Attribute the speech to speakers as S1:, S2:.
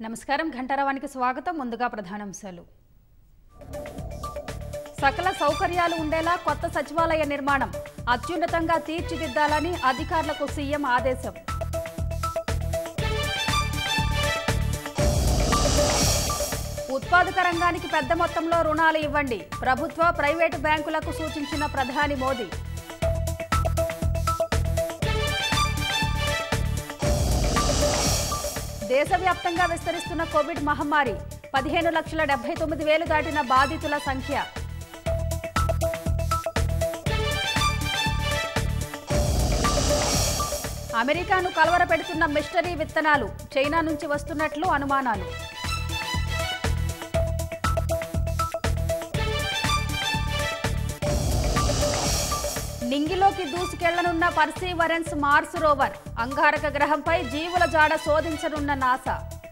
S1: నమస్కారం ఘంటారావానికి స్వాగతం ముందుగా ప్రధానాంశాలు సకల సౌకర్యాలు ఉండేలా కొత్త సచివాలయ నిర్మాణం అత్యున్నతంగా తీర్చిదిద్దాలని అధికారులకు సీఎం ఆదేశం ఉత్పాదక రంగానికి పెద్ద మొత్తంలో రుణాలు ఇవ్వండి ప్రభుత్వ ప్రైవేటు బ్యాంకులకు సూచించిన ప్రధాని మోదీ దేశవ్యాప్తంగా విస్తరిస్తున్న కోవిడ్ మహమ్మారి పదిహేను లక్షల డెబ్బై తొమ్మిది వేలు దాటిన బాధితుల సంఖ్య అమెరికాను కలవరపెడుతున్న మిస్టరీ విత్తనాలు చైనా నుంచి వస్తున్నట్లు అనుమానాలు నింగిలోకి దూసుకెళ్లనున్న పర్సీవరెన్స్ మార్స్ రోవర్ అంగారక గ్రహంపై జీవుల జాడ శోధించనున్న నాసా